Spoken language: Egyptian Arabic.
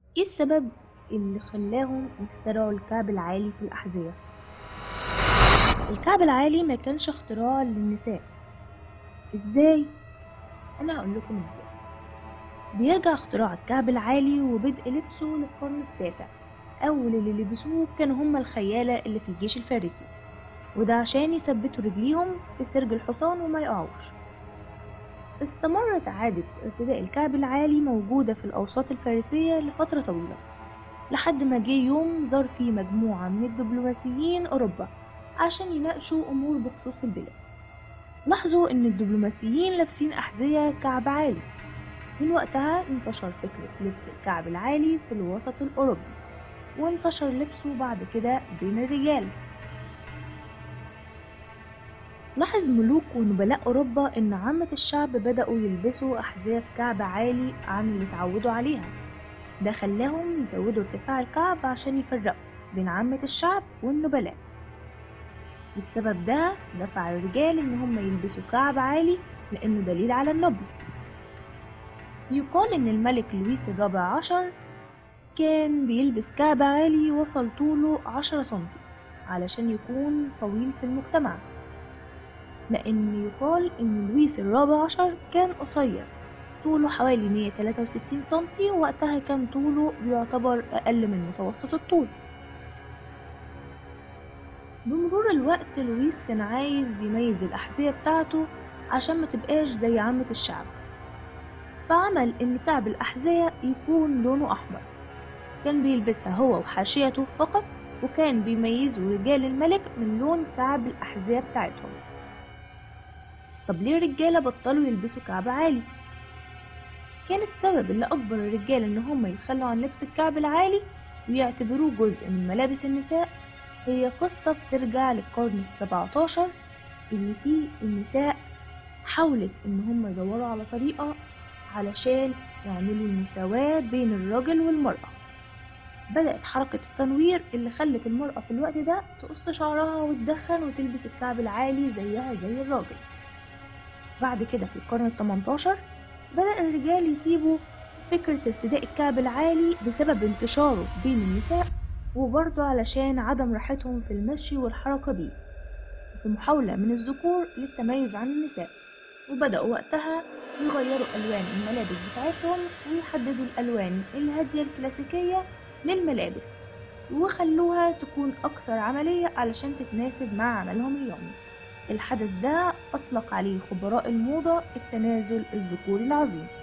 ايه السبب اللي خلاهم يخترعوا الكعب العالي في الأحذية؟ الكعب العالي ما كانش اختراع للنساء ازاي؟ انا هقول لكم ازاي بيرجع اختراع الكعب العالي وبدء لبسه للقرن التاسع اول اللي لبسوه كانوا هما الخيالة اللي في الجيش الفارسي وده عشان يثبتوا رجليهم في سرج الحصان وما يقعوش استمرت عادة ارتداء الكعب العالي موجودة في الأوساط الفارسية لفترة طويلة لحد ما جه يوم زار فيه مجموعة من الدبلوماسيين أوروبا عشان يناقشوا أمور بخصوص البلاد لاحظوا إن الدبلوماسيين لابسين أحذية كعب عالي من وقتها انتشر فكرة لبس الكعب العالي في الوسط الأوروبي وانتشر لبسه بعد كده بين الرجال لاحظ ملوك ونبلاء أوروبا إن عامة الشعب بدأوا يلبسوا أحذية بكعب عالي عن اللي اتعودوا عليها ده خلاهم يزودوا ارتفاع الكعب عشان يفرقوا بين عامة الشعب والنبلاء بالسبب ده دفع الرجال إن هم يلبسوا كعب عالي لأنه دليل على النبل يقال إن الملك لويس الرابع عشر كان بيلبس كعب عالي وصل طوله عشرة سنتي علشان يكون طويل في المجتمع لأن يقال إن لويس الرابع عشر كان قصير طوله حوالي 163 سنتي وقتها كان طوله بيعتبر أقل من متوسط الطول بمرور الوقت لويس كان عايز يميز الأحذية بتاعته عشان ما تبقاش زي عامة الشعب فعمل إن كعب الأحذية يكون لونه أحمر كان بيلبسها هو وحاشيته فقط وكان بيميزوا رجال الملك من لون كعب الأحذية بتاعتهم طب ليه الرجالة بطلوا يلبسوا كعب عالي؟ كان السبب اللي أجبر الرجال إن هم يتخلوا عن لبس الكعب العالي ويعتبروه جزء من ملابس النساء هي قصة بترجع للقرن السبعتاشر اللي فيه النساء حاولت إن هم يدوروا على طريقة علشان يعملوا المساواة بين الراجل والمرأة بدأت حركة التنوير اللي خلت المرأة في الوقت ده تقص شعرها وتدخن وتلبس الكعب العالي زيها زي الراجل بعد كده في القرن التمنتاشر بدأ الرجال يسيبوا فكرة ارتداء الكعب العالي بسبب انتشاره بين النساء وبرضه علشان عدم راحتهم في المشي والحركة بيه في محاولة من الذكور للتميز عن النساء وبدأوا وقتها يغيروا ألوان الملابس بتاعتهم ويحددوا الألوان الهادية الكلاسيكية للملابس وخلوها تكون أكثر عملية علشان تتناسب مع عملهم اليومي الحدث ده أطلق عليه خبراء الموضة التنازل الذكوري العظيم